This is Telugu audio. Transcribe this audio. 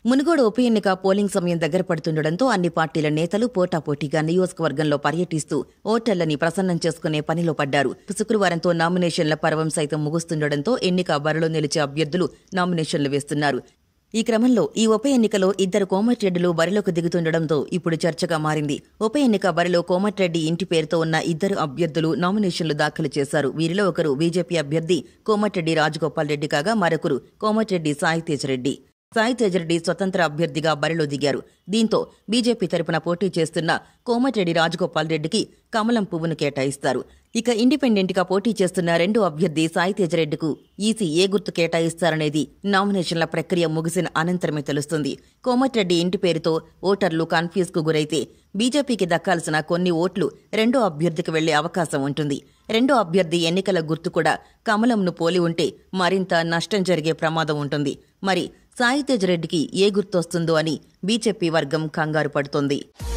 మునుగోడు ఉప ఎన్నిక పోలింగ్ సమయం దగ్గర పడుతుండటంతో అన్ని పార్టీల నేతలు పోటాపోటీగా నియోజకవర్గంలో పర్యటిస్తూ ఓటర్లని ప్రసన్నం చేసుకునే పనిలో పడ్డారు శుక్రవారంతో నామినేషన్ల పర్వం సైతం ముగుస్తుండటంతో ఎన్నిక బరిలో నిలిచే అభ్యర్థులు నామినేషన్లు వేస్తున్నారు ఈ క్రమంలో ఈ ఉప ఎన్నికలో ఇద్దరు కోమటిరెడ్డిలు బరిలోకి దిగుతుండటంతో ఇప్పుడు చర్చగా మారింది ఉప ఎన్నిక బరిలో కోమటిరెడ్డి ఇంటి పేరుతో ఉన్న ఇద్దరు అభ్యర్థులు నామినేషన్లు దాఖలు చేశారు వీరిలో ఒకరు బీజేపీ అభ్యర్థి కోమటిరెడ్డి రాజగోపాల్ రెడ్డి కాగా మరొకరు కోమటిరెడ్డి సాయి తేజ్ రెడ్డి సాయి తేజ్ రెడ్డి స్వతంత్ర అభ్యర్థిగా బరిలో దిగారు దీంతో బీజేపీ తరపున పోటీ చేస్తున్న కోమటిరెడ్డి రాజగోపాల్ రెడ్డికి కమలం పువ్వును కేటాయిస్తారు ఇక ఇండిపెండెంట్ గా పోటీ చేస్తున్న రెండో అభ్యర్థి సాయి తేజ్ రెడ్డికు ఈసీ ఏ గుర్తు కేటాయిస్తారనేది నామినేషన్ల ప్రక్రియ ముగిసిన అనంతరమే తెలుస్తుంది కోమటిరెడ్డి ఇంటి పేరుతో ఓటర్లు కన్ఫ్యూజ్ కు గురైతే బీజేపీకి దక్కాల్సిన కొన్ని ఓట్లు రెండో అభ్యర్థికి వెళ్లే అవకాశం ఉంటుంది రెండో అభ్యర్థి ఎన్నికల గుర్తు కూడా కమలంను పోలి ఉంటే మరింత నష్టం జరిగే ప్రమాదం ఉంటుంది మరి సాయి తేజ్ రెడ్డికి ఏ గుర్తొస్తుందో అని బీజేపీ వర్గం కంగారు పడుతోంది